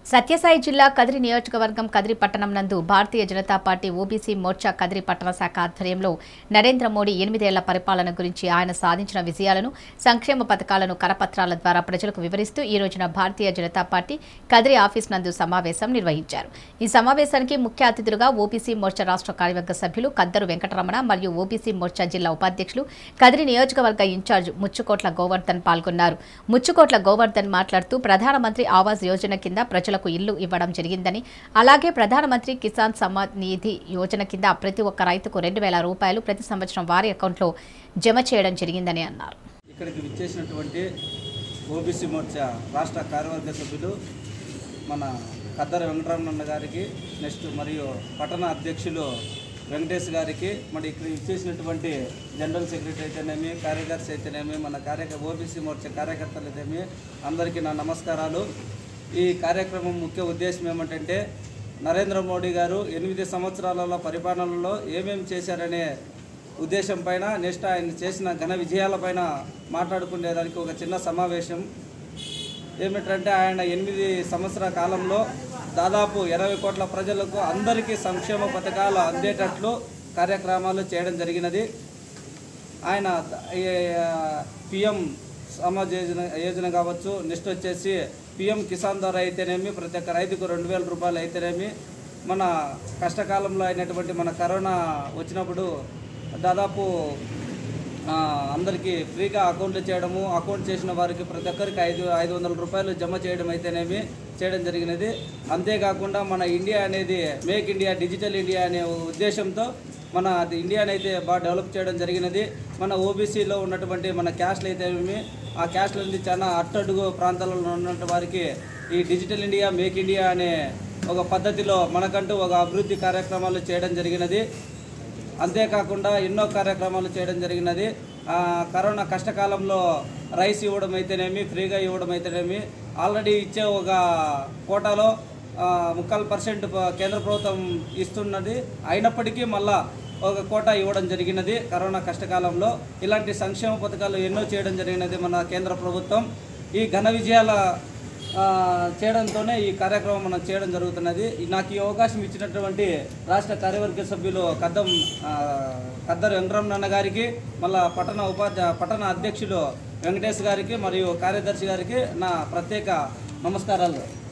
సత్యసాయి జిల్లా కదిరి నియోజకవర్గం కదిరి పట్టణం నందు భారతీయ జనతా పార్టీ ఓబీసీ మోర్చా కదిరి పట్టణ శాఖ ఆధ్వర్యంలో నరేంద్ర మోడీ ఎనిమిదేళ్ల పరిపాలన గురించి ఆయన సాధించిన విజయాలను సంక్షేమ పథకాలను కరపత్రాల ద్వారా ప్రజలకు వివరిస్తూ ఈ రోజున భారతీయ జనతా పార్టీ కదిరి ఆఫీస్ నందు సమావేశం నిర్వహించారు ఈ సమావేశానికి ముఖ్య అతిథులుగా ఓబీసీ మోర్చా రాష్ట్ర కార్యవర్గ సభ్యులు కద్దరు వెంకటరమణ మరియు ఓబీసీ మోర్చా జిల్లా ఉపాధ్యక్షులు కదిరి నియోజకవర్గ ఇన్ఛార్జ్ ముచ్చుకోట్ల గోవర్ధన్ పాల్గొన్నారు ముచ్చుకోట్ల గోవర్ధన్ మాట్లాడుతూ ప్రధానమంత్రి ఆవాస్ యోజన కింద ప్రజలకు ఇల్లు ఇవ్వడం జరిగిందని అలాగే ప్రధానమంత్రి కిసాన్ సమ్మాన్ నిధి యోజన కింద ప్రతి ఒక్క రైతుకు రెండు వేల రూపాయలు ప్రతి సంవత్సరం వారి అకౌంట్లో జమ చేయడం జరిగిందని అన్నారు ఇక్కడికి విచ్చేసినటువంటి ఓబీసీ మోర్చా రాష్ట్ర కార్యవర్గ సభ్యులు మన కద్దర వెంకటరమణ గారికి నెక్స్ట్ మరియు పట్టణ అధ్యక్షులు వెంకటేష్ గారికి మరి ఇక్కడ ఇచ్చేసినటువంటి జనరల్ సెక్రటరీ అయితేనేమి కార్యదర్శి అయితేనేమి మన కార్య ఓబీసీ మోర్చా కార్యకర్తలు అయితేనేమి అందరికీ నా నమస్కారాలు ఈ కార్యక్రమం ముఖ్య ఉద్దేశం ఏమిటంటే నరేంద్ర మోడీ గారు ఎనిమిది సంవత్సరాలలో పరిపాలనలో ఏమేమి చేశారనే ఉద్దేశం పైన నెక్స్ట్ ఆయన చేసిన ఘన విజయాలపైన మాట్లాడుకునేదానికి ఒక చిన్న సమావేశం ఏమిటంటే ఆయన ఎనిమిది సంవత్సరాల కాలంలో దాదాపు ఇరవై కోట్ల ప్రజలకు అందరికీ సంక్షేమ పథకాలు అందేటట్లు కార్యక్రమాలు చేయడం జరిగినది ఆయన పిఎం సమాజ్ యోజన యోజన కావచ్చు నెక్స్ట్ వచ్చేసి పిఎం కిసాన్ ద్వారా అయితేనేమి ప్రతి ఒక్క రైతుకు రెండు వేల రూపాయలు అయితేనేమి మన కష్టకాలంలో అయినటువంటి మన కరోనా వచ్చినప్పుడు దాదాపు ఆ, అందరికీ ఫ్రీగా అకౌంట్లు చేయడము అకౌంట్ చేసిన వారికి ప్రతి ఒక్కరికి ఐదు ఐదు వందల రూపాయలు జమ చేయడం అయితేనేమి చేయడం జరిగినది అంతేకాకుండా మన ఇండియా అనేది మేక్ ఇండియా డిజిటల్ ఇండియా అనే ఉద్దేశంతో మన అది ఇండియాని అయితే బాగా డెవలప్ చేయడం జరిగినది మన ఓబీసీలో ఉన్నటువంటి మన క్యాస్ట్లు అయితేనేమి ఆ క్యాస్ట్ల నుంచి చాలా అట్టడుగు ప్రాంతాలలో ఉన్నటువంటి వారికి ఈ డిజిటల్ ఇండియా మేక్ ఇండియా అనే ఒక పద్ధతిలో మనకంటూ ఒక అభివృద్ధి కార్యక్రమాలు చేయడం జరిగినది అంతేకాకుండా ఎన్నో కార్యక్రమాలు చేయడం జరిగినది ఆ, కరోనా కష్టకాలంలో రైస్ ఇవ్వడం అయితేనేమి ఫ్రీగా ఇవ్వడం అయితేనేమి ఆల్రెడీ ఇచ్చే ఒక కోటాలో ఆ, ముక్కాలు పర్సెంట్ ప- కేంద్ర ప్రభుత్వం ఇస్తున్నది అయినప్పటికీ మళ్ళా ఒక కోటా ఇవ్వడం జరిగినది కరోనా కష్టకాలంలో ఇలాంటి సంక్షేమ పథకాలు ఎన్నో చేయడం జరిగినది మన కేంద్ర ప్రభుత్వం ఈ ఘన విజయాల ఆ, చేయడంతోనే ఈ కార్యక్రమం మనం చేయడం జరుగుతున్నది ఈ- నాకు ఈ అవకాశం ఇచ్చినటువంటి రాష్ట్ర కార్యవర్గ సభ్యులు కద్దం ఆ, కద్దరు వెంకటరమణ గారికి మళ్ళా పట్టణ ఉపాధ్యాయ పట్టణ అధ్యక్షులు వెంకటేష్ గారికి మరియు కార్యదర్శి గారికి నా ప్రత్యేక నమస్కారాలు